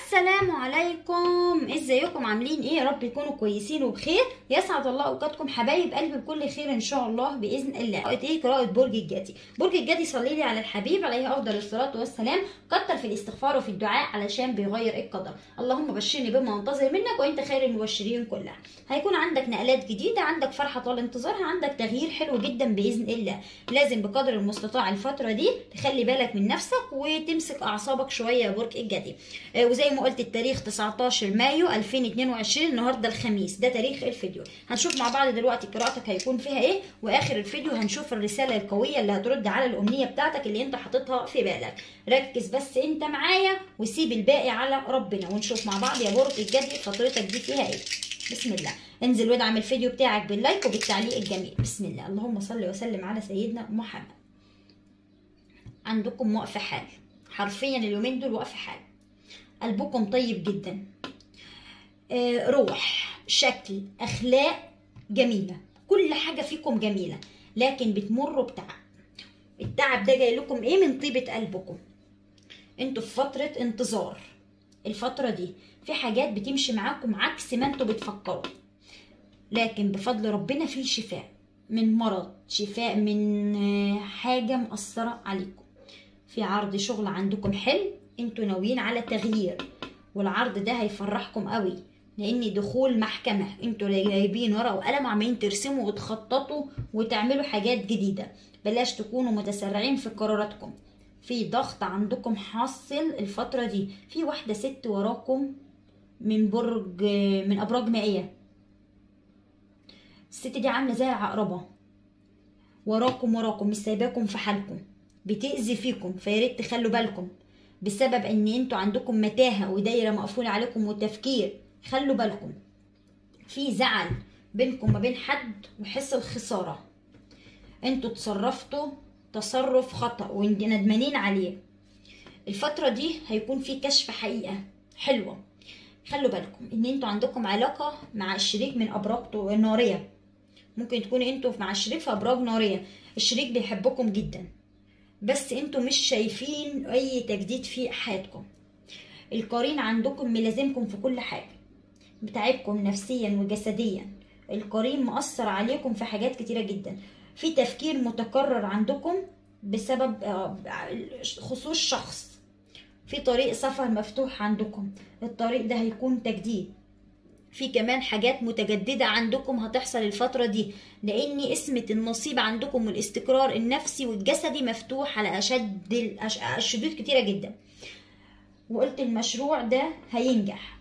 السلام عليكم ازيكم عاملين ايه يا رب تكونوا كويسين وبخير يسعد الله اوقاتكم حبايب قلبي بكل خير ان شاء الله باذن الله قراءه ايه قراءه برج الجدي برج الجدي صلي لي على الحبيب عليه افضل الصلاه والسلام كتر في الاستغفار وفي الدعاء علشان بيغير القدر اللهم بشرني بما انتظر منك وانت خير المبشرين كلها هيكون عندك نقلات جديده عندك فرحه طال انتظارها عندك تغيير حلو جدا باذن الله لازم بقدر المستطاع الفتره دي تخلي بالك من نفسك وتمسك اعصابك شويه يا برج الجدي آه، وزي ما قلت التاريخ 19 مايو 2022 النهارده الخميس ده تاريخ الفيديو هنشوف مع بعض دلوقتي قراءتك هيكون فيها ايه واخر الفيديو هنشوف الرساله القويه اللي هترد على الامنيه بتاعتك اللي انت حاططها في بالك ركز بس انت معايا وسيب الباقي على ربنا ونشوف مع بعض يا برج الجدي فترتك دي فيها ايه بسم الله انزل وادعم الفيديو بتاعك باللايك وبالتعليق الجميل بسم الله اللهم صل وسلم على سيدنا محمد عندكم وقف حال حرفيا اليومين دول وقف حال قلبكم طيب جدا آه، روح شكل اخلاق جميله كل حاجه فيكم جميله لكن بتمروا بتعب التعب ده جاي لكم ايه من طيبه قلبكم انتوا في فتره انتظار الفتره دي في حاجات بتمشي معاكم عكس ما انتوا بتفكروا لكن بفضل ربنا في شفاء من مرض شفاء من آه، حاجه مأثره عليكم في عرض شغل عندكم حلو انتوا ناويين على تغيير والعرض ده هيفرحكم قوي لان دخول محكمه انتوا جايبين ورقه وقلم وعمالين ترسموا وتخططوا وتعملوا حاجات جديده بلاش تكونوا متسرعين في قراراتكم في ضغط عندكم حاصل الفتره دي في واحده ست وراكم من برج من ابراج مائيه الست دي عامله زي العقربه وراكم وراكم مش سايباكم في حالكم بتأذي فيكم فياريت تخلوا بالكم بسبب ان انتوا عندكم متاهه ودايره مقفوله عليكم وتفكير خلوا بالكم في زعل بينكم ما بين حد وحس الخساره انتوا تصرفتوا تصرف خطا وانتوا ندمانين عليه الفتره دي هيكون في كشف حقيقه حلوه خلوا بالكم ان انتوا عندكم علاقه مع الشريك من ابراج ناريه ممكن تكون انتوا مع الشريك في ابراج ناريه الشريك بيحبكم جدا بس انتوا مش شايفين اي تجديد في حياتكم القرين عندكم ملازمكم في كل حاجه بتعبكم نفسيا وجسديا القرين مأثر عليكم في حاجات كتيره جدا في تفكير متكرر عندكم بسبب آه، خصوص شخص في طريق سفر مفتوح عندكم الطريق ده هيكون تجديد في كمان حاجات متجددة عندكم هتحصل الفترة دي لأن اسمة النصيب عندكم والاستقرار النفسي والجسدي مفتوح على أشد الأش- الشدود كتيرة جدا وقلت المشروع ده هينجح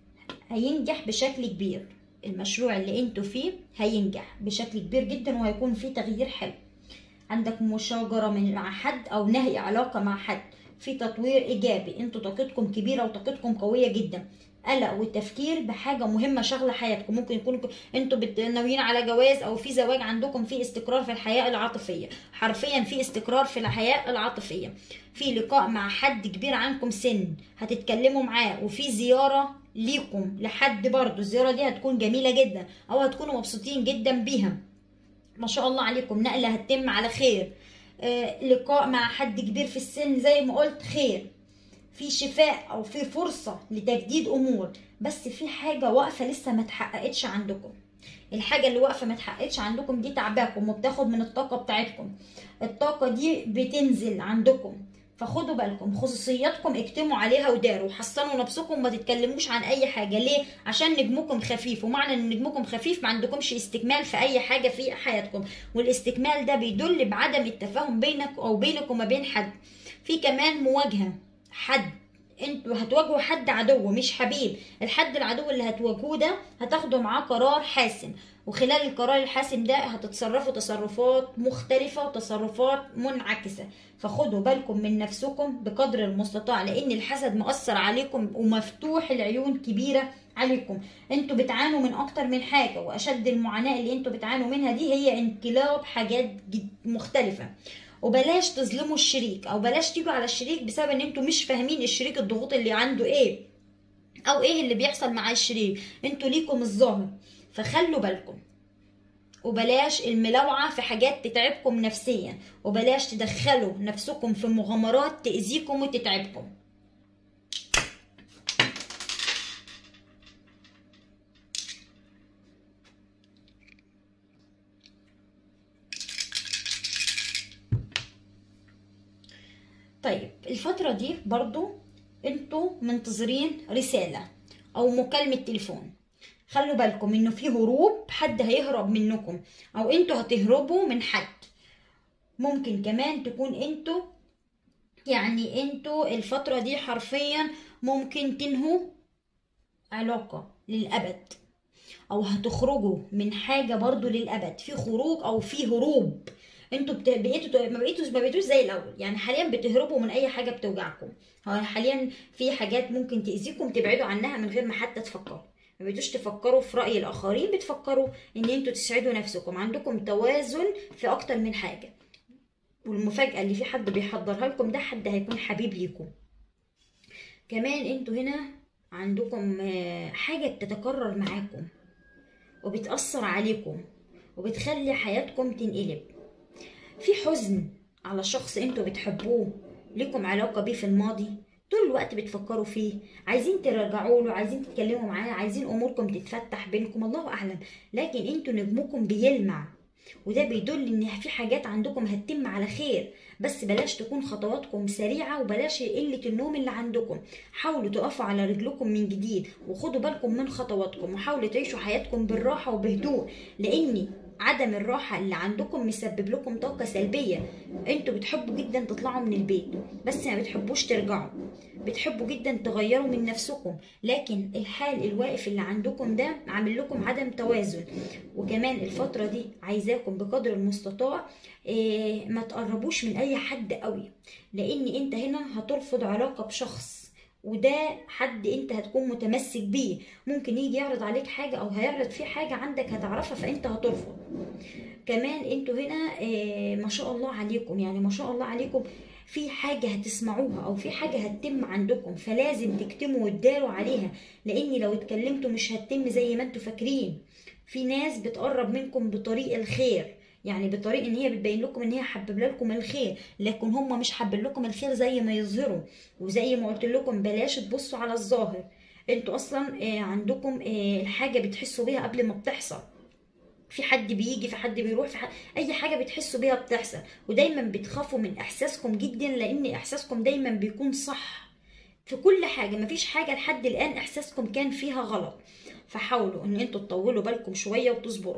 هينجح بشكل كبير المشروع اللي انتوا فيه هينجح بشكل كبير جدا وهيكون فيه تغيير حلو عندك مشاجرة من مع حد أو نهي علاقة مع حد في تطوير إيجابي انتوا طاقتكم كبيرة وطاقتكم قوية جدا قلق والتفكير بحاجة مهمة شغلة حياتكم ممكن يكونوا انتوا بت- ناويين على جواز او في زواج عندكم في استقرار في الحياة العاطفية حرفيا في استقرار في الحياة العاطفية في لقاء مع حد كبير عنكم سن هتتكلموا معاه وفي زيارة ليكم لحد برضه الزيارة دي هتكون جميلة جدا او هتكونوا مبسوطين جدا بيها ما شاء الله عليكم نقلة هتتم على خير آه لقاء مع حد كبير في السن زي ما قلت خير في شفاء او في فرصه لتجديد امور بس في حاجه واقفه لسه ما اتحققتش عندكم الحاجه اللي واقفه ما اتحققتش عندكم دي تعباكم وبتاخد من الطاقه بتاعتكم الطاقه دي بتنزل عندكم فخدوا بالكم خصوصياتكم اكتموا عليها وداروا حصنوا نفسكم ما تتكلموش عن اي حاجه ليه عشان نجمكم خفيف ومعنى ان نجمكم خفيف ما عندكمش استكمال في اي حاجه في حياتكم والاستكمال ده بيدل بعدم التفاهم بينك او بينك وما بين حد في كمان مواجهه حد انتوا هتواجهوا حد عدو مش حبيب الحد العدو اللي هتواجهوه ده هتاخدوا معاه قرار حاسم وخلال القرار الحاسم ده هتتصرفوا تصرفات مختلفة وتصرفات منعكسة فخدوا بالكم من نفسكم بقدر المستطاع لان الحسد مؤثر عليكم ومفتوح العيون كبيرة عليكم انتوا بتعانوا من اكتر من حاجة واشد المعاناة اللي انتوا بتعانوا منها دي هي انقلاب حاجات جد- مختلفة وبلاش تظلموا الشريك او بلاش تيجوا على الشريك بسبب ان انتوا مش فاهمين الشريك الضغوط اللي عنده ايه او ايه اللي بيحصل مع الشريك انتوا ليكم الظاهر فخلوا بالكم وبلاش الملاوعة في حاجات تتعبكم نفسيا وبلاش تدخلوا نفسكم في مغامرات تأذيكم وتتعبكم طيب الفترة دي برضو انتوا منتظرين رسالة او مكالمة تليفون خلوا بالكم انه في هروب حد هيهرب منكم او انتوا هتهربوا من حد ممكن كمان تكون انتوا يعني انتوا الفترة دي حرفيا ممكن تنهوا علاقة للأبد او هتخرجوا من حاجة برضو للأبد في خروج او في هروب انتوا بت... بقيتوا ما بقيتوش ما بقيتوش زي الاول يعني حاليا بتهربوا من اي حاجه بتوجعكم هو حاليا في حاجات ممكن تاذيكم تبعدوا عنها من غير ما حتى تفكروا ما بقيتوش تفكروا في راي الاخرين بتفكروا ان انتوا تسعدوا نفسكم عندكم توازن في اكتر من حاجه والمفاجاه اللي في حد بيحضرها لكم ده حد هيكون حبيب ليكم كمان انتوا هنا عندكم آه، حاجه بتتكرر معاكم وبتاثر عليكم وبتخلي حياتكم تنقلب في حزن على شخص انتوا بتحبوه لكم علاقة بيه في الماضي طول الوقت بتفكروا فيه عايزين ترجعوا له عايزين تتكلموا معاه عايزين اموركم تتفتح بينكم الله اعلم لكن انتوا نجمكم بيلمع وده بيدل ان في حاجات عندكم هتتم على خير بس بلاش تكون خطواتكم سريعة وبلاش قلة النوم اللي عندكم حاولوا تقفوا على رجلكم من جديد وخدوا بالكم من خطواتكم وحاولوا تعيشوا حياتكم بالراحة وبهدوء لان عدم الراحة اللي عندكم مسبب لكم طاقة سلبية انتوا بتحبوا جدا تطلعوا من البيت بس ما بتحبوش ترجعوا بتحبوا جدا تغيروا من نفسكم لكن الحال الواقف اللي عندكم ده عامل لكم عدم توازن وكمان الفترة دي عايزاكم بقدر المستطاع إيه ما تقربوش من اي حد قوي لان انت هنا هترفض علاقة بشخص وده حد انت هتكون متمسك بيه ممكن يجي يعرض عليك حاجة او هيعرض فيه حاجة عندك هتعرفها فانت هترفض كمان انتوا هنا آه، ما شاء الله عليكم يعني ما شاء الله عليكم في حاجة هتسمعوها أو في حاجة هتتم عندكم فلازم تكتموا وتداروا عليها لأن لو اتكلمتوا مش هتتم زي ما انتوا فاكرين في ناس بتقرب منكم بطريق الخير يعني بطريقه ان هي بتبين لكم ان هي حبب لكم الخير لكن هم مش حابين لكم الخير زي ما يظهروا وزي ما قلت لكم بلاش تبصوا على الظاهر انتوا اصلا آه، عندكم آه، الحاجه بتحسوا بيها قبل ما بتحصل في حد بيجي في حد بيروح في حد اي حاجه بتحسوا بيها بتحصل ودايما بتخافوا من احساسكم جدا لان احساسكم دايما بيكون صح في كل حاجه مفيش حاجه لحد الان احساسكم كان فيها غلط فحاولوا ان انتوا تطولوا بالكم شويه وتصبروا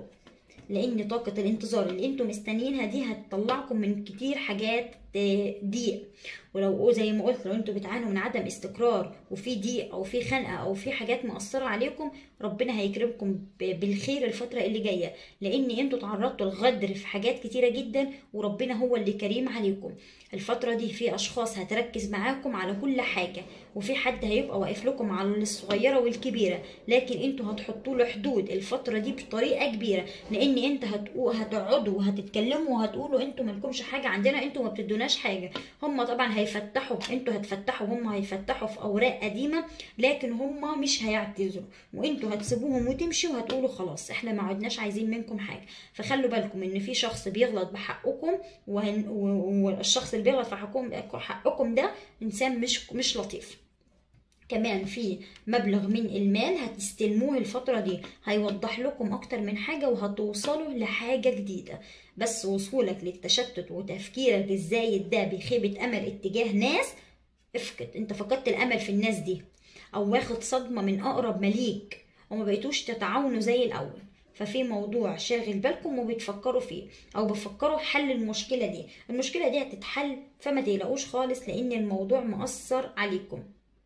لان طاقه الانتظار اللي انتوا مستنيينها دي هتطلعكم من كتير حاجات آه، ضيق ولو زي ما قلت لو انتوا بتعانوا من عدم استقرار وفي ضيق او في خنقه او في حاجات مؤثره عليكم ربنا هيكرمكم ب- بالخير الفتره اللي جايه لان انتوا تعرضتوا لغدر في حاجات كتيره جدا وربنا هو اللي كريم عليكم الفتره دي في اشخاص هتركز معاكم على كل حاجه وفي حد هيبقى واقف لكم على الصغيره والكبيره لكن انتوا هتحطوا له حدود الفتره دي بطريقه كبيره لان انت هتقو- هتقعدوا وهتتكلموا وهتقولوا انتوا مالكمش حاجه عندنا انتوا ما بتدوناش حاجه هم طبعا هيفتحوا انتوا هتفتحوا هم هيفتحوا في اوراق قديمه لكن هم مش هيعتذروا وانتوا هتسيبوهم وتمشوا وهتقولوا خلاص احنا ما عدناش عايزين منكم حاجه فخلوا بالكم ان في شخص بيغلط بحقكم وهن- و- والشخص اللي بيغلط في حقكم حقكم ده انسان مش مش لطيف كمان في مبلغ من المال هتستلموه الفترة دي هيوضح لكم أكتر من حاجة وهتوصلوا لحاجة جديدة بس وصولك للتشتت وتفكيرك الزايد ده بخيبة أمل اتجاه ناس افقد انت فقدت الأمل في الناس دي أو واخد صدمة من أقرب مليك وما بقيتوش تتعاونوا زي الأول ففي موضوع شاغل بالكم وبتفكروا فيه او بتفكروا حل المشكله دي المشكله دي هتتحل فما تقلقوش خالص لان الموضوع مؤثر عليكم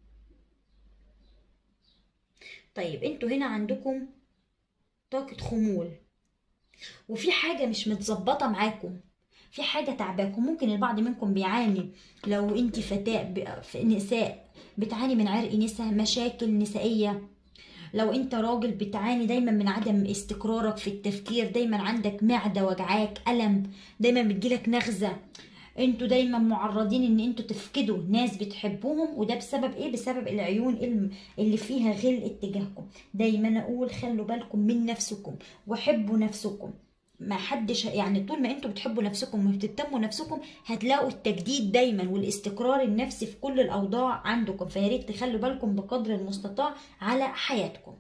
طيب انتوا هنا عندكم طاقة خمول وفي حاجة مش متظبطة معاكم في حاجة تعباكم ممكن البعض منكم بيعاني لو انت فتاة ب- ف- نساء بتعاني من عرق نساء مشاكل نسائية لو انت راجل بتعاني دايما من عدم استقرارك في التفكير دايما عندك معدة وجعاك ألم دايما بتجيلك نغزة انتوا دايما معرضين ان انتوا تفقدوا ناس بتحبوهم وده بسبب ايه بسبب العيون الم- اللي فيها غل اتجاهكم دايما اقول خلوا بالكم من نفسكم وحبوا نفسكم ما حدش يعني طول ما انتوا بتحبوا نفسكم وبتهتموا نفسكم هتلاقوا التجديد دايما والاستقرار النفسي في كل الاوضاع عندكم فيا ريت تخلوا بالكم بقدر المستطاع على حياتكم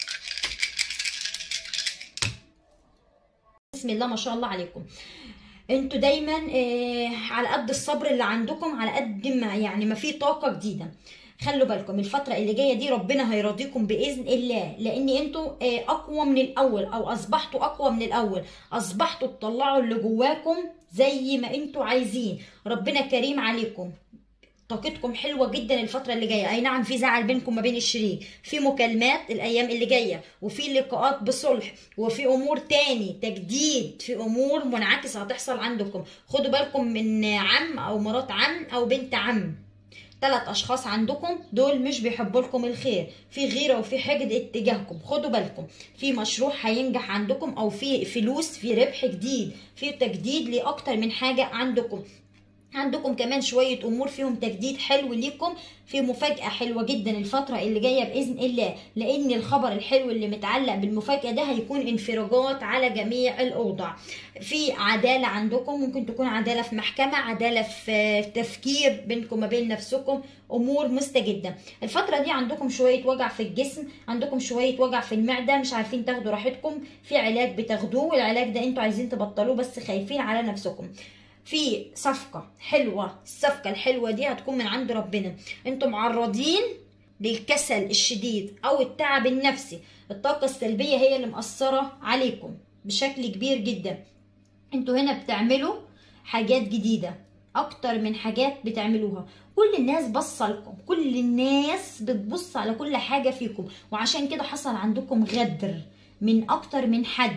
بسم الله ما شاء الله عليكم انتوا دايما آه على قد الصبر اللي عندكم على قد ما يعني ما في طاقه جديده خلوا بالكم الفترة اللي جاية دي ربنا هيرضيكم بإذن الله لأن انتوا آه، أقوى من الأول أو أصبحتوا أقوى من الأول أصبحتوا تطلعوا اللي جواكم زي ما انتوا عايزين ربنا كريم عليكم طاقتكم حلوه جدا الفتره اللي جايه اي نعم في زعل بينكم ما بين الشريك في مكالمات الايام اللي جايه وفي لقاءات بصلح وفي امور تاني تجديد في امور منعكسه هتحصل عندكم خدوا بالكم من عم او مرات عم او بنت عم ثلاث اشخاص عندكم دول مش بيحبوا لكم الخير في غيره وفي حقد اتجاهكم خدوا بالكم في مشروع هينجح عندكم او في فلوس في ربح جديد في تجديد لاكتر من حاجه عندكم عندكم كمان شوية أمور فيهم تجديد حلو ليكم في مفاجأة حلوة جدا الفترة اللي جاية بإذن الله لأن الخبر الحلو اللي متعلق بالمفاجأة ده هيكون انفراجات على جميع الأوضاع في عدالة عندكم ممكن تكون عدالة في محكمة عدالة في تفكير بينكم ما بين نفسكم أمور مستجدة الفترة دي عندكم شوية وجع في الجسم عندكم شوية وجع في المعدة مش عارفين تاخدوا راحتكم في علاج بتاخدوه والعلاج ده انتوا عايزين تبطلوه بس خايفين على نفسكم في صفقة حلوة الصفقة الحلوة دي هتكون من عند ربنا انتم معرضين للكسل الشديد او التعب النفسي الطاقة السلبية هي اللي مأثرة عليكم بشكل كبير جدا انتوا هنا بتعملوا حاجات جديدة اكتر من حاجات بتعملوها كل الناس بصة لكم كل الناس بتبص على كل حاجة فيكم وعشان كده حصل عندكم غدر من اكتر من حد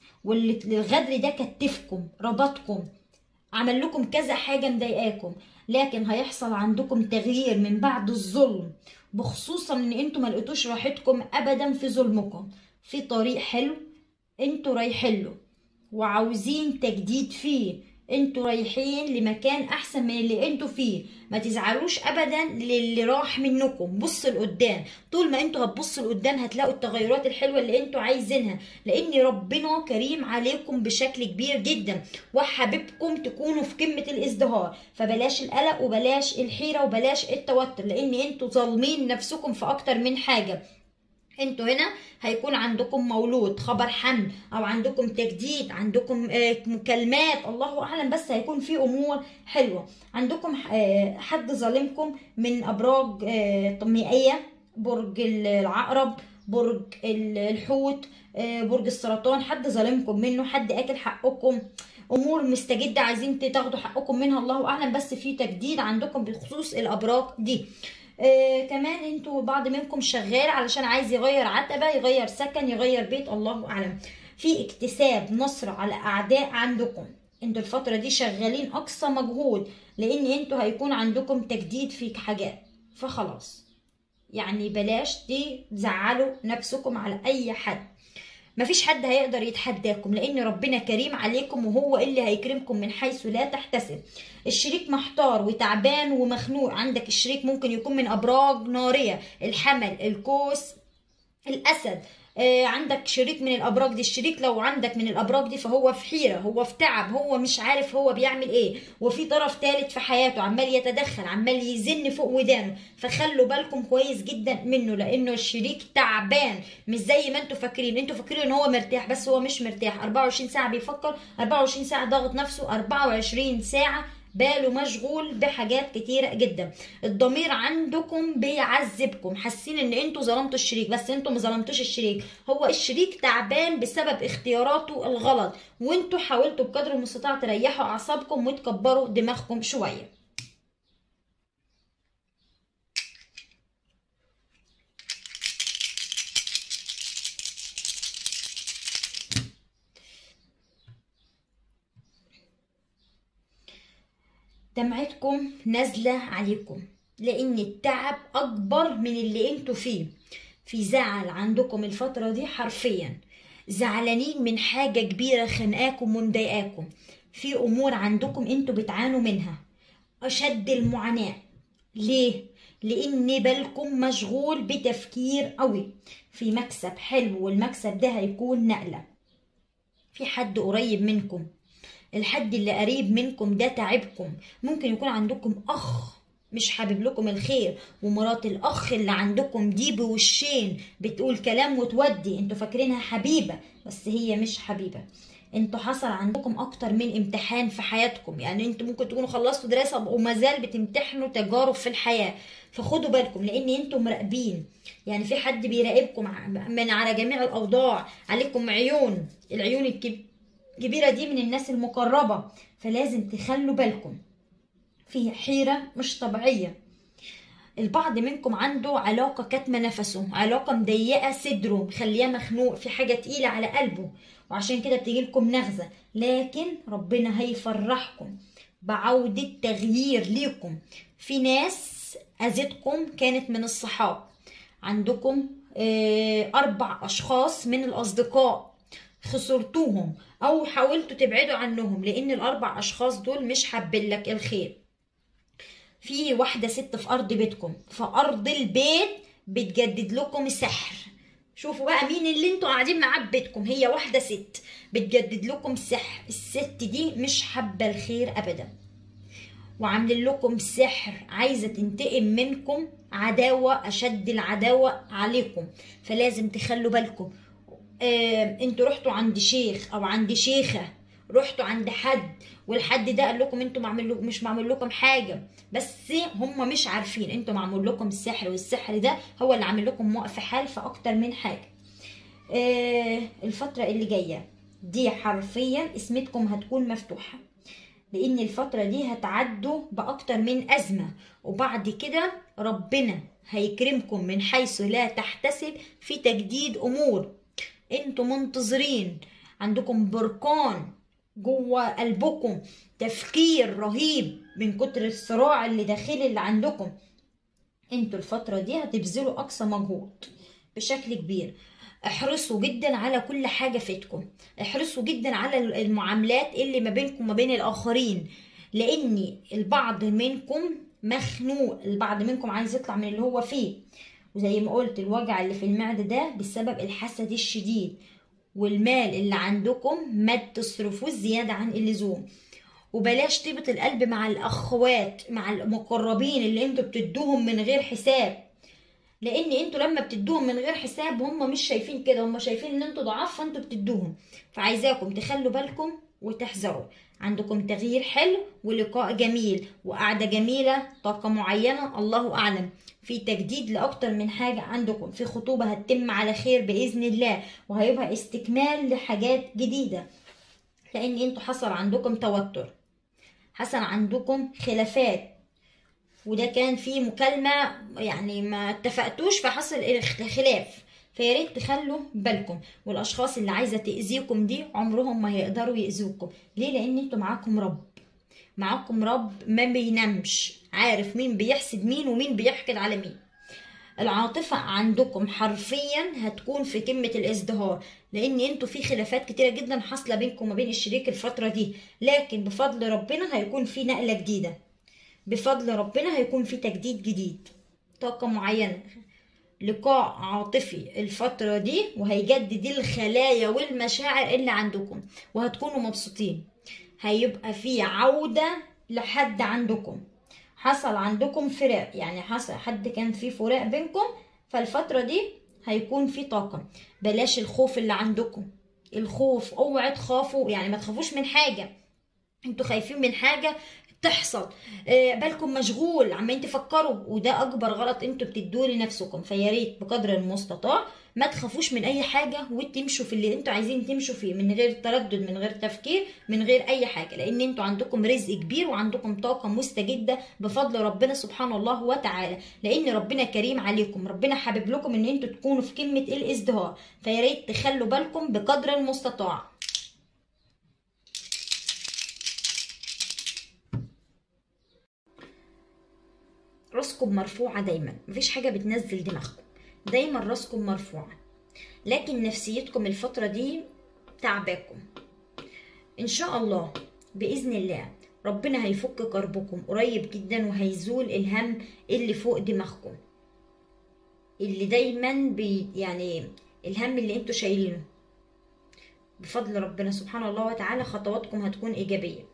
والغدر ده كتفكم ربطكم عمل لكم كذا حاجة مضايقاكم لكن هيحصل عندكم تغيير من بعد الظلم بخصوصا ان انتوا ما لقيتوش راحتكم ابدا في ظلمكم في طريق حلو انتوا رايحين له وعاوزين تجديد فيه انتوا رايحين لمكان احسن من اللي انتوا فيه ما تزعلوش ابدا للي راح منكم بصوا لقدام طول ما انتوا هتبصوا لقدام هتلاقوا التغيرات الحلوه اللي انتوا عايزينها لان ربنا كريم عليكم بشكل كبير جدا وحاببكم تكونوا في قمه الازدهار فبلاش القلق وبلاش الحيره وبلاش التوتر لان انتوا ظالمين نفسكم في اكتر من حاجه انتوا هنا هيكون عندكم مولود خبر حمل او عندكم تجديد عندكم آه، مكالمات الله اعلم بس هيكون في امور حلوه عندكم آه، حد ظالمكم من ابراج آه، مائيه برج العقرب برج الحوت برج السرطان حد ظالمكم منه حد اكل حقكم امور مستجده عايزين تاخدوا حقكم منها الله اعلم بس في تجديد عندكم بخصوص الابراج دي آه كمان انتوا بعض منكم شغال علشان عايز يغير عتبه يغير سكن يغير بيت الله اعلم في اكتساب نصر على اعداء عندكم انتوا الفتره دي شغالين اقصى مجهود لان انتوا هيكون عندكم تجديد في حاجات فخلاص يعني بلاش تزعلوا نفسكم على اي حد مفيش حد هيقدر يتحداكم لان ربنا كريم عليكم وهو اللي هيكرمكم من حيث لا تحتسب الشريك محتار وتعبان ومخنوق عندك الشريك ممكن يكون من ابراج ناريه الحمل الكوس الاسد آه، عندك شريك من الابراج دي الشريك لو عندك من الابراج دي فهو في حيره هو في تعب هو مش عارف هو بيعمل ايه وفي طرف ثالث في حياته عمال يتدخل عمال يزن فوق ودانه فخلوا بالكم كويس جدا منه لانه الشريك تعبان مش زي ما انتوا فاكرين انتوا فاكرين ان هو مرتاح بس هو مش مرتاح 24 ساعه بيفكر 24 ساعه ضاغط نفسه 24 ساعه باله مشغول بحاجات كتيرة جدا الضمير عندكم بيعذبكم حاسين ان انتوا ظلمتوا الشريك بس انتوا ما ظلمتوش الشريك هو الشريك تعبان بسبب اختياراته الغلط وانتوا حاولتوا بقدر المستطاع تريحوا اعصابكم وتكبروا دماغكم شويه دمعتكم نازلة عليكم لأن التعب أكبر من اللي انتوا فيه في زعل عندكم الفترة دي حرفيا زعلانين من حاجة كبيرة خانقاكم ومضايقاكم في أمور عندكم انتوا بتعانوا منها أشد المعاناة ليه؟ لأن بالكم مشغول بتفكير قوي في مكسب حلو والمكسب ده هيكون نقلة في حد قريب منكم الحد اللي قريب منكم ده تعبكم ممكن يكون عندكم اخ مش حابب لكم الخير ومرات الاخ اللي عندكم دي بوشين بتقول كلام وتودي انتوا فاكرينها حبيبه بس هي مش حبيبه انتوا حصل عندكم اكتر من امتحان في حياتكم يعني انتوا ممكن تكونوا خلصتوا دراسة وما زال بتمتحنوا تجارب في الحياة فخدوا بالكم لان انتوا مراقبين يعني في حد بيراقبكم من على جميع الاوضاع عليكم عيون العيون الكبيرة دي من الناس المقربة فلازم تخلوا بالكم في حيرة مش طبيعية البعض منكم عنده علاقة كاتمة نفسه علاقة مضيقة صدره مخليه مخنوق في حاجة تقيلة على قلبه وعشان كده بتجيلكم نغزة لكن ربنا هيفرحكم بعودة تغيير ليكم في ناس أذتكم كانت من الصحاب عندكم أربع أشخاص من الأصدقاء خسرتوهم أو حاولتوا تبعدوا عنهم لأن الأربع أشخاص دول مش حابين لك الخير في واحدة ست في أرض بيتكم في أرض البيت بتجدد لكم سحر شوفوا بقى مين اللي انتوا قاعدين معاه ببيتكم هي واحدة ست بتجدد لكم سحر الست دي مش حابة الخير أبدا وعاملين لكم سحر عايزة تنتقم منكم عداوة أشد العداوة عليكم فلازم تخلوا بالكم آه انتوا رحتوا عند شيخ أو عند شيخة رحتوا عند حد والحد ده قال لكم انتوا معمل مش معمول لكم حاجه بس هم مش عارفين انتوا معمول لكم السحر والسحر ده هو اللي عامل لكم موقف حال في اكتر من حاجه آه الفتره اللي جايه دي حرفيا اسمتكم هتكون مفتوحه لان الفتره دي هتعدوا باكتر من ازمه وبعد كده ربنا هيكرمكم من حيث لا تحتسب في تجديد امور انتوا منتظرين عندكم بركان جوه قلبكم تفكير رهيب من كتر الصراع اللي داخلي اللي عندكم انتوا الفترة دي هتبذلوا أقصى مجهود بشكل كبير احرصوا جدا على كل حاجة فاتكم احرصوا جدا على المعاملات اللي ما بينكم وما بين الآخرين لأن البعض منكم مخنوق البعض منكم عايز يطلع من اللي هو فيه وزي ما قلت الوجع اللي في المعدة ده بسبب الحسد الشديد والمال اللي عندكم ما تصرفوش زيادة عن اللزوم وبلاش طيبة القلب مع الأخوات مع المقربين اللي انتوا بتدوهم من غير حساب لان انتوا لما بتدوهم من غير حساب هم مش شايفين كده هم شايفين ان انتوا ضعاف فانتوا بتدوهم فعايزاكم تخلوا بالكم وتحذروا عندكم تغيير حلو ولقاء جميل وقعدة جميلة طاقة معينة الله أعلم في تجديد لأكتر من حاجة عندكم في خطوبة هتتم على خير بإذن الله وهيبقى استكمال لحاجات جديدة لأن انتوا حصل عندكم توتر حصل عندكم خلافات وده كان في مكالمة يعني ما اتفقتوش فحصل خلاف فيا ريت تخلوا بالكم والاشخاص اللي عايزه تاذيكم دي عمرهم ما هيقدروا ياذوكم ليه لان انتوا معاكم رب معاكم رب ما بينامش عارف مين بيحسد مين ومين بيحقد على مين العاطفة عندكم حرفيا هتكون في قمة الازدهار لان انتوا في خلافات كتيرة جدا حاصلة بينكم وما بين الشريك الفترة دي لكن بفضل ربنا هيكون في نقلة جديدة بفضل ربنا هيكون في تجديد جديد طاقة معينة لقاء عاطفي الفترة دي وهيجدد الخلايا والمشاعر اللي عندكم وهتكونوا مبسوطين هيبقى في عودة لحد عندكم حصل عندكم فراق يعني حصل حد كان في فراق بينكم فالفترة دي هيكون في طاقة بلاش الخوف اللي عندكم الخوف اوعى تخافوا يعني ما تخافوش من حاجة انتوا خايفين من حاجة تحصل بالكم مشغول عمالين تفكروا وده اكبر غلط انتوا بتدوه لنفسكم فيا ريت بقدر المستطاع ما تخافوش من اي حاجه وتمشوا في اللي انتوا عايزين تمشوا فيه من غير تردد من غير تفكير من غير اي حاجه لان انتوا عندكم رزق كبير وعندكم طاقه مستجده بفضل ربنا سبحانه الله وتعالى لان ربنا كريم عليكم ربنا حابب لكم ان انتوا تكونوا في قمه الازدهار فيا ريت تخلوا بالكم بقدر المستطاع راسكم مرفوعة دايما مفيش حاجة بتنزل دماغكم دايما راسكم مرفوعة لكن نفسيتكم الفترة دي تعباكم ان شاء الله بإذن الله ربنا هيفك كربكم قريب جدا وهيزول الهم اللي فوق دماغكم اللي دايما بي يعني الهم اللي انتوا شايلينه بفضل ربنا سبحانه الله وتعالى خطواتكم هتكون ايجابيه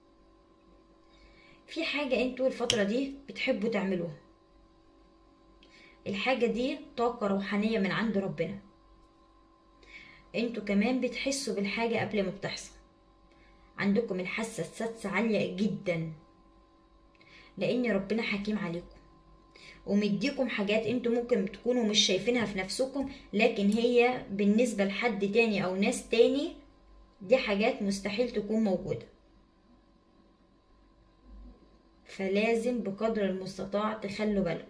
في حاجة انتوا الفترة دي بتحبوا تعملوها الحاجة دي طاقة روحانية من عند ربنا انتوا كمان بتحسوا بالحاجة قبل ما بتحصل عندكم الحاسة السادسة عالية جدا لان ربنا حكيم عليكم ومديكم حاجات انتوا ممكن تكونوا مش شايفينها في نفسكم لكن هي بالنسبة لحد تاني او ناس تاني دي حاجات مستحيل تكون موجودة فلازم بقدر المستطاع تخلوا بالكم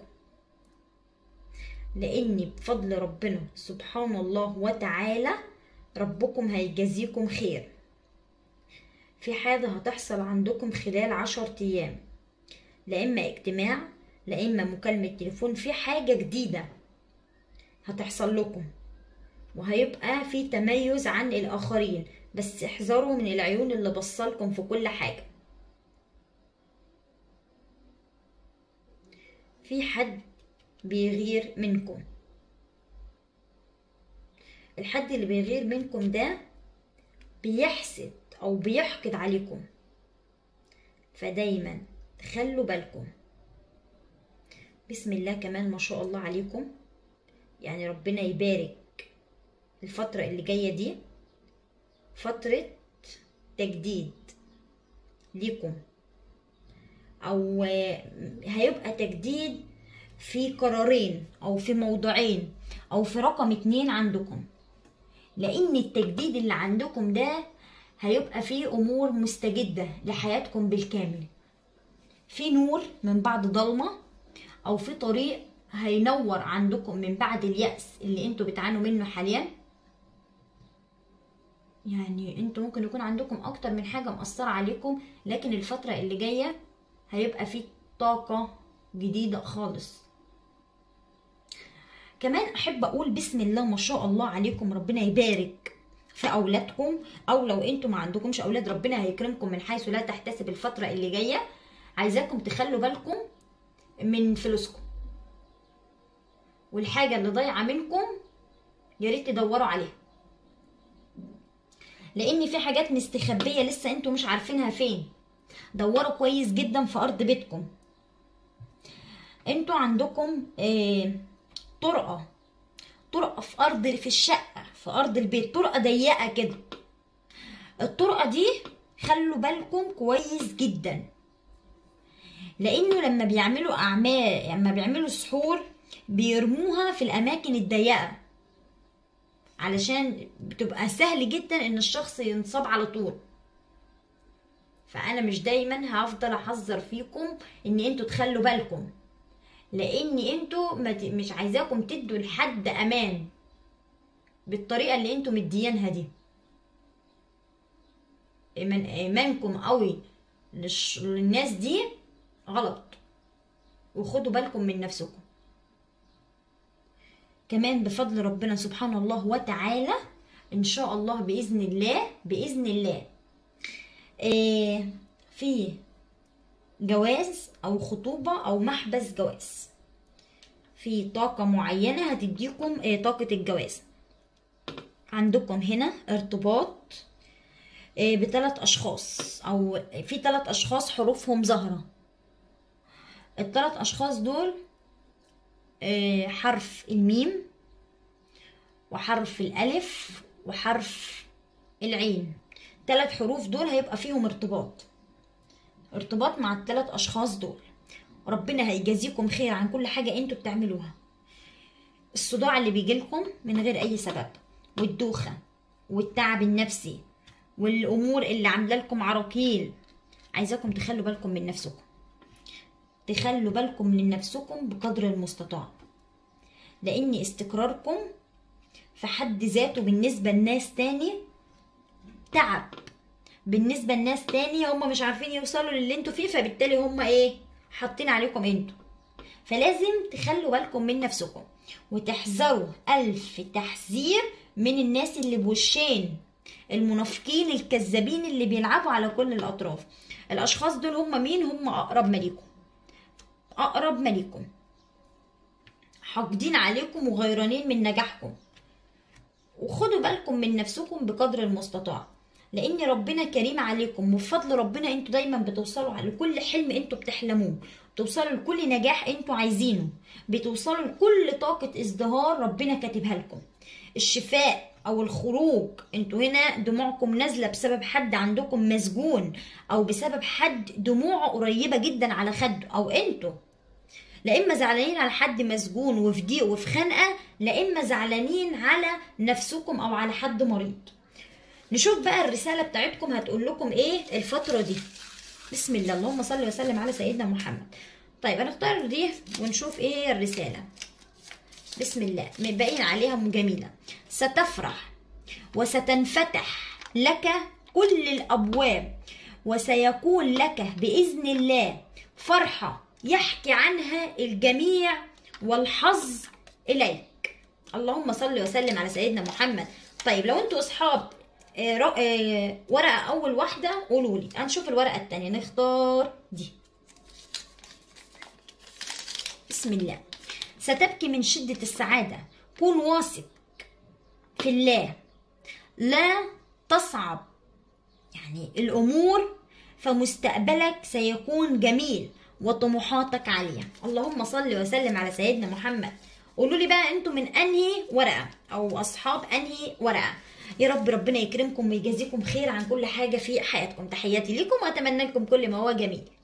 لان بفضل ربنا سبحان الله وتعالى ربكم هيجازيكم خير في حاجة هتحصل عندكم خلال عشر ايام لا اما اجتماع لا اما مكالمة تليفون في حاجة جديدة هتحصل لكم وهيبقى في تميز عن الاخرين بس احذروا من العيون اللي بصلكم في كل حاجة في حد بيغير منكم الحد اللي بيغير منكم ده بيحسد او بيحقد عليكم فدايما تخلوا بالكم بسم الله كمان ما شاء الله عليكم يعني ربنا يبارك الفترة اللي جاية دي فترة تجديد ليكم او هيبقى تجديد في قرارين او في موضوعين او في رقم اتنين عندكم لان التجديد اللي عندكم ده هيبقى فيه امور مستجدة لحياتكم بالكامل في نور من بعد ضلمة او في طريق هينور عندكم من بعد اليأس اللي انتوا بتعانوا منه حاليا يعني انتوا ممكن يكون عندكم اكتر من حاجة مأثرة عليكم لكن الفترة اللي جاية هيبقى في طاقة جديدة خالص كمان احب اقول بسم الله ما شاء الله عليكم ربنا يبارك في اولادكم او لو انتوا ما عندكمش اولاد ربنا هيكرمكم من حيث لا تحتسب الفترة اللي جاية عايزاكم تخلوا بالكم من فلوسكم والحاجة اللي ضايعة منكم يا ريت تدوروا عليها لان في حاجات مستخبية لسه انتوا مش عارفينها فين دوروا كويس جدا في ارض بيتكم انتوا عندكم اه طرقة طرقة في ارض في الشقة في ارض البيت طرقة ضيقة كده الطرقة دي خلوا بالكم كويس جدا لانه لما بيعملوا اعمال لما بيعملوا سحور بيرموها في الاماكن الضيقه علشان بتبقى سهل جدا ان الشخص ينصاب على طول فانا مش دايما هفضل احذر فيكم ان انتوا تخلوا بالكم لان انتوا مش عايزاكم تدوا لحد امان بالطريقه اللي انتوا مديانها دي ايمانكم قوي للناس دي غلط وخدوا بالكم من نفسكم كمان بفضل ربنا سبحانه الله وتعالى ان شاء الله باذن الله باذن الله إيه في جواز او خطوبه او محبس جواز في طاقه معينه هتديكم إيه طاقه الجواز عندكم هنا ارتباط إيه بثلاث اشخاص او في ثلاث اشخاص حروفهم ظاهره الثلاث اشخاص دول حرف الميم وحرف الالف وحرف العين ثلاث حروف دول هيبقى فيهم ارتباط ارتباط مع الثلاث اشخاص دول ربنا هيجازيكم خير عن كل حاجه انتوا بتعملوها الصداع اللي بيجيلكم من غير اي سبب والدوخه والتعب النفسي والامور اللي عامله لكم عراقيل عايزاكم تخلوا بالكم من نفسكم تخلوا بالكم من نفسكم بقدر المستطاع لان استقراركم في حد ذاته بالنسبة لناس تاني تعب بالنسبة لناس تاني هم مش عارفين يوصلوا للي انتوا فيه فبالتالي هم ايه حاطين عليكم انتوا فلازم تخلوا بالكم من نفسكم وتحذروا ألف تحذير من الناس اللي بوشين المنافقين الكذابين اللي بيلعبوا على كل الأطراف الأشخاص دول هم مين هم أقرب ما ليكم أقرب ما ليكم حاقدين عليكم وغيرانين من نجاحكم وخدوا بالكم من نفسكم بقدر المستطاع لان ربنا كريم عليكم وبفضل ربنا انتوا دايما بتوصلوا على كل حلم انتوا بتحلموه بتوصلوا لكل نجاح انتوا عايزينه بتوصلوا لكل طاقة ازدهار ربنا كاتبها لكم الشفاء او الخروج انتوا هنا دموعكم نازله بسبب حد عندكم مسجون او بسبب حد دموعه قريبه جدا على خده او انتوا لا اما زعلانين على حد مسجون وفي ضيق وفي خنقه لا اما زعلانين على نفسكم او على حد مريض نشوف بقى الرساله بتاعتكم هتقول لكم ايه الفتره دي بسم الله اللهم صل وسلم على سيدنا محمد طيب هنختار دي ونشوف ايه هي الرساله بسم الله مبين عليها جميله ستفرح وستنفتح لك كل الابواب وسيكون لك باذن الله فرحه يحكي عنها الجميع والحظ اليك اللهم صل وسلم على سيدنا محمد طيب لو انتوا اصحاب آه، رو- آه، ورقه اول واحده قولوا لي هنشوف الورقه الثانيه نختار دي بسم الله ستبكي من شده السعاده كن واثق في الله لا تصعب يعني الامور فمستقبلك سيكون جميل وطموحاتك عاليه اللهم صل وسلم على سيدنا محمد قولوا لي بقى انتوا من انهي ورقه او اصحاب انهي ورقه يا رب ربنا يكرمكم ويجازيكم خير عن كل حاجه في حياتكم تحياتي لكم واتمنى لكم كل ما هو جميل